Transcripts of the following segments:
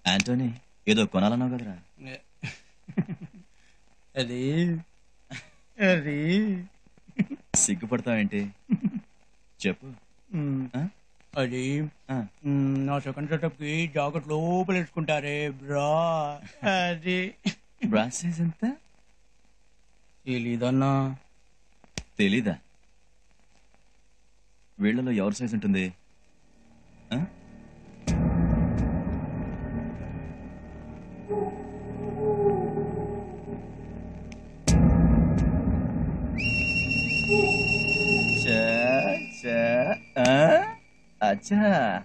Antony ఏదో కొనాలన్నావు కదరా అది అది సిగ్గుపడతావేంటి చెప్పు మ్, ఆ? అది ఆ. మ్, నా సెకండ్ సెటప్ కి జాకెట్ లోపల వేసుకుంటారే బ్రా అది బ్రాస్ సైజ్ ఎంత తెలీదన్నా తెలీదా వీళ్ళలో ఎవరి సైజ్ ఉంటుంది ఆ? చా, చా, ఆ? అచ్చా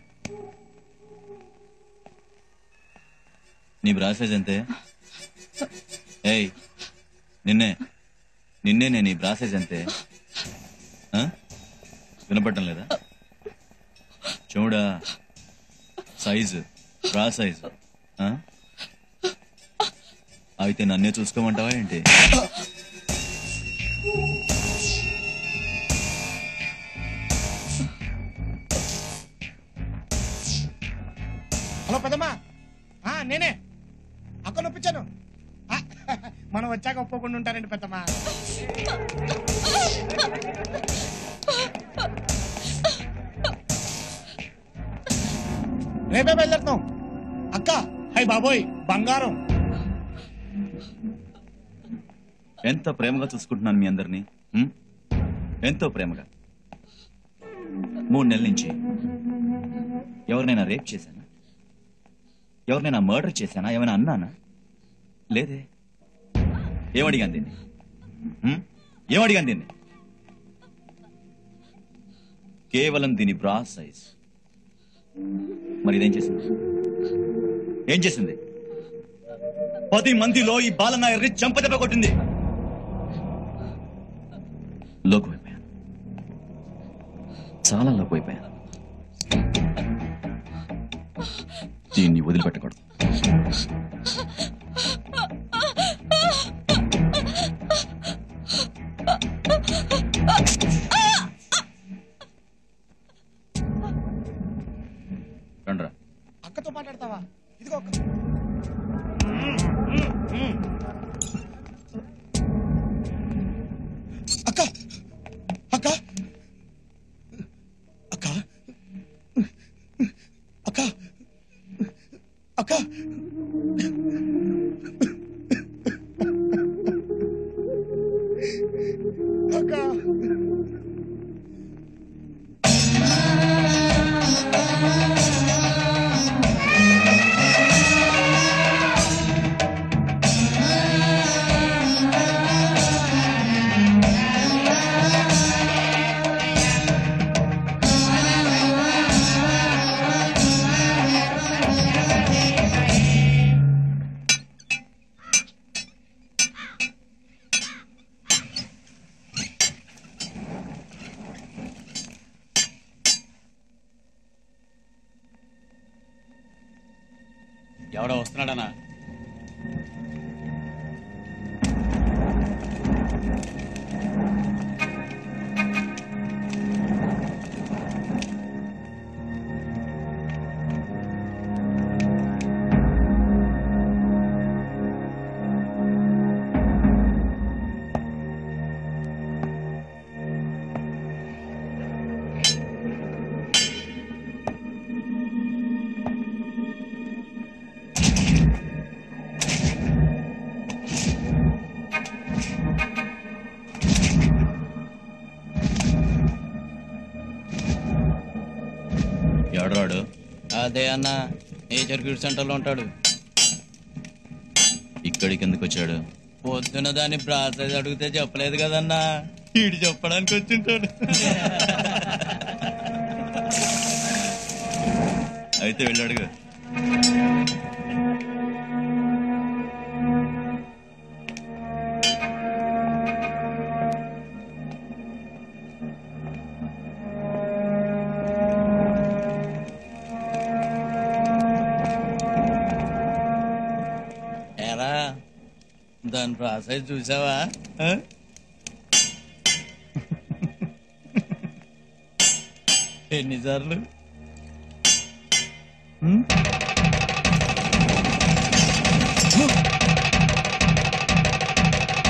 నీ బ్రా సైజ్ అంతే ఏయ్ నిన్నే నిన్నే నేను ఈ బ్రా సైజ్ అంతే ఆ? వినపడటం లేదా చూడా సైజు బ్రా సైజు ఆ? అయితే నన్నే చూసుకోమంటావా ఏంటి హలో పెద్దమ్మా ఆ, నేనే అక్క నొప్పించాను ఆ, మనం వచ్చాక ఒప్పుకోకుండా ఉంటారండి పెద్దమ్మా రేపే బయలుదేరుతాం అక్క హై బాబోయ్ బంగారం ఎంత ప్రేమగా చూసుకుంటున్నాను మీ అందరినీ ఉం? ఎంతో ప్రేమగా మూడు నెలల నుంచి ఎవరినైనా రేప్ చేశానా ఎవరినైనా మర్డర్ చేశానా ఏమైనా అన్నానా లేదే ఏమడిగాను దీన్ని ఉం? ఏమడిగాను దీన్ని కేవలం దీని బ్రా సైజ్ మరి ఇదేం చేసింది ఏం చేసింది పది మందిలో ఈ బాలనాయర్ని చంపదెబ్బ కొట్టింది లోకువైపోయాను చాలా లోకువైపోయాను దీన్ని వదిలిపెట్టకూడదు రండ్రా అక్కతో మాట్లాడతావా ఇదిగో అక్క అక్క అక్క అక్క అక్క అక్క అక్క ఎవడో వస్తున్నాడనా ఎవడరాడు అదే అన్న నేచర్ క్యూర్ సెంటర్ లో ఉంటాడు ఇక్కడికి ఎందుకు వచ్చాడు పొద్దున దాన్ని ప్రాసెస్ అడిగితే చెప్పలేదు కదన్నా ఈడు చెప్పడానికి వచ్చింటాడు అయితే వెళ్ళి అడుగు ఎరా దాని ప్రాసెస్ చూసావా ఆ? ఎన్నిసార్లు ఉం?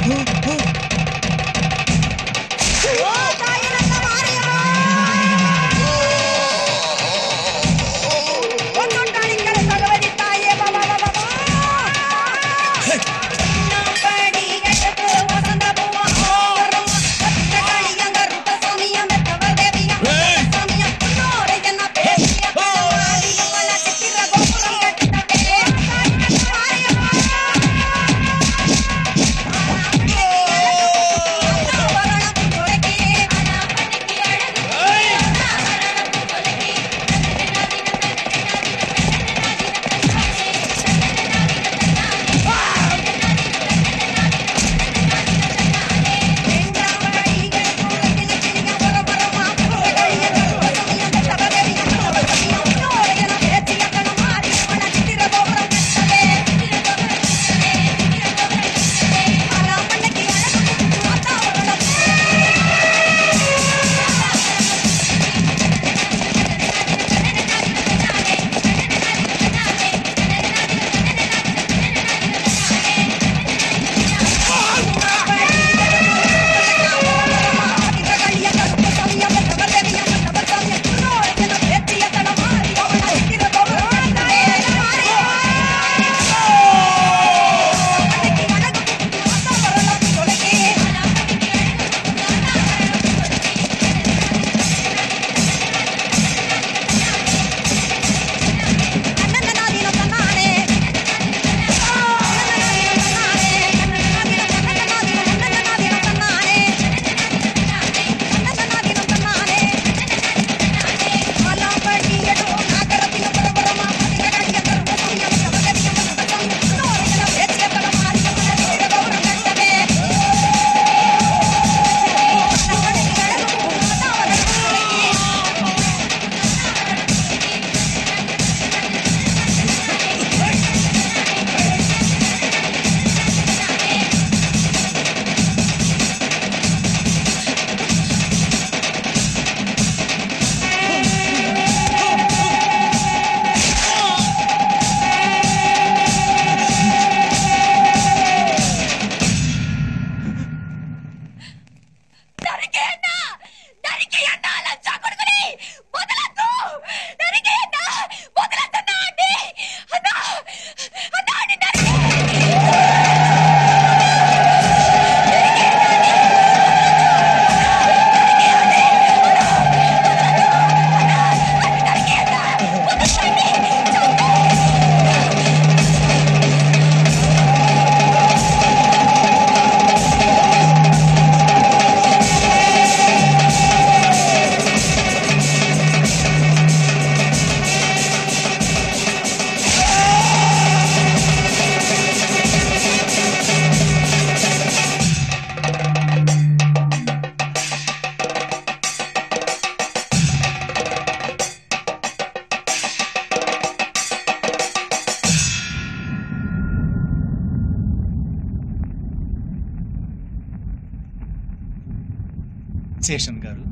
శేషన్ గారు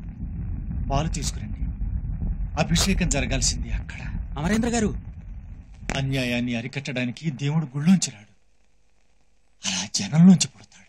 పాలు తీసుకురండి అభిషేకం జరగాల్సింది అక్కడ అమరేంద్ర గారు అన్యాయాన్ని అరికట్టడానికి దేవుడు గుళ్ళోంచి రాడు అలా జనంలోంచి పుడతాడు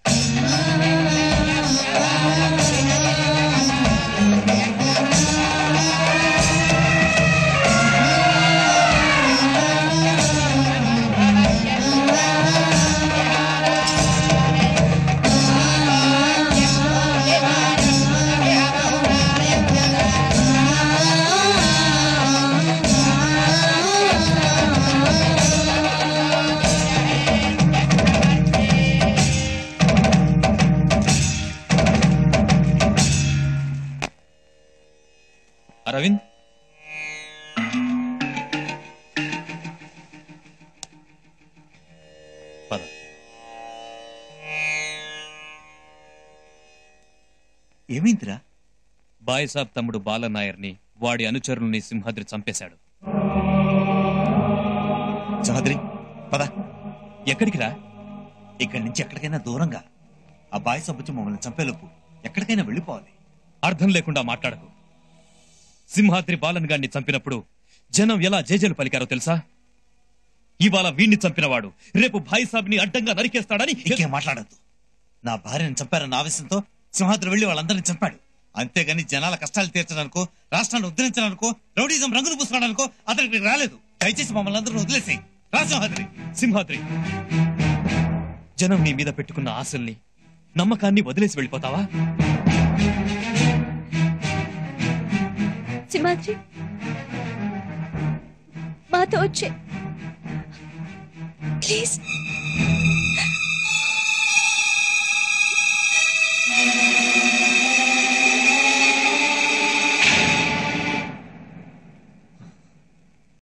అరవింద్ పద ఏమైందిరా బాయసాబ్ తమ్ముడు బాలనాయర్ని వాడి అనుచరుల్ని సింహాద్రి చంపేశాడు చౌదరి పద ఎక్కడికి రా ఇక్కడి నుంచి ఎక్కడికైనా దూరంగా ఆ బాయ్ సబ్బుచ్చి మమ్మల్ని చంపేలోపు ఎక్కడికైనా వెళ్ళిపోవాలి అర్థం లేకుండా మాట్లాడకు సింహాద్రి బాలన్ గాన్ని చంపినప్పుడు జనం ఎలా జేజేలు పలికారో తెలుసా ఇవాళ వీణ్ణి చంపినవాడు రేపు భాయ్ సాబ్ని అడ్డంగా నరికేస్తాడని ఇంకేం మాట్లాడద్దు నా భార్యను చంపారన్న ఆవేశంతో సింహాద్రి వెళ్లి వాళ్ళందరినీ చంపాడు అంతేగాని జనాల కష్టాలు తీర్చడానికో రాష్ట్రాన్ని ఉద్ధరించడానికో రౌడీజం రంగులు పూసుకోవడానికో అతనికి ఇక్కడికి రాలేదు దయచేసి మమ్మల్ని అందరూ వదిలేసి రా సింహాద్రి సింహాద్రి జనం నీ మీద పెట్టుకున్న ఆశల్ని నమ్మకాన్ని వదిలేసి వెళ్ళిపోతావా సింహాద్రి మాతో వచ్చే ప్లీజ్